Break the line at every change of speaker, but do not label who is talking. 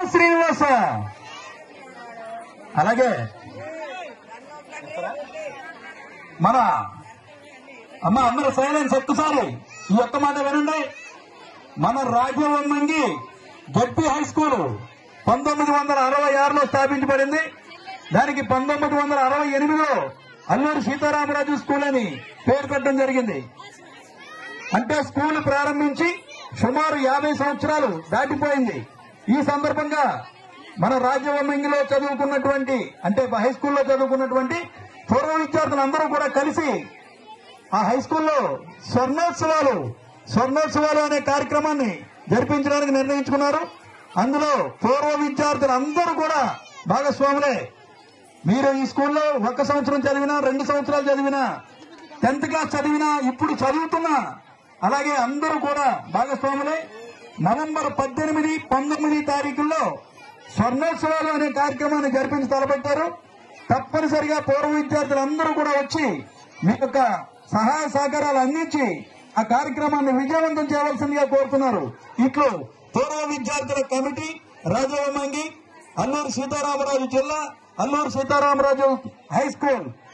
శ్రీనివాస అలాగే మన అమ్మ అందరూ సైలెన్స్ ఒక్కసారి ఈ ఒక్క మాట వినండి మన రాజ్యవమ్మంగి జడ్పీ హై స్కూల్ పంతొమ్మిది వందల అరవై ఆరులో స్థాపించబడింది దానికి పంతొమ్మిది వందల అరవై ఎనిమిదిలో అల్లూరు సీతారామరాజు స్కూల్ అని పేరు పెట్టడం జరిగింది అంటే స్కూల్ ప్రారంభించి సుమారు యాభై సంవత్సరాలు దాటిపోయింది ఈ సందర్భంగా మన రాజ్యవమ్మంగిలో చదువుకున్నటువంటి అంటే హై స్కూల్లో చదువుకున్నటువంటి పూర్వ విద్యార్థులందరూ కూడా కలిసి ఆ హై స్కూల్లో స్వర్ణోత్సవాలు స్వర్ణోత్సవాలు అనే కార్యక్రమాన్ని జరిపించడానికి నిర్ణయించుకున్నారు అందులో పూర్వ విద్యార్థులు అందరూ కూడా భాగస్వాములే మీరు ఈ స్కూల్లో ఒక సంవత్సరం చదివినా రెండు సంవత్సరాలు చదివినా టెన్త్ క్లాస్ చదివినా ఇప్పుడు చదువుతున్నా అలాగే అందరూ కూడా భాగస్వాములే నవంబర్ పద్దెనిమిది పంతొమ్మిది తారీఖుల్లో స్వర్ణోత్సవాలు అనే కార్యక్రమాన్ని జరిపించి తలపెట్టారు తప్పనిసరిగా పూర్వ విద్యార్థులందరూ కూడా వచ్చి మీ యొక్క సహాయ సహకారాలు అందించి ఆ కార్యక్రమాన్ని విజయవంతం చేయవలసిందిగా కోరుతున్నారు ఇట్లు పూర్వ విద్యార్థుల కమిటీ రాజవమంగి అల్లూరు సీతారామరాజు జిల్లా అల్లూరు సీతారామరాజు హై స్కూల్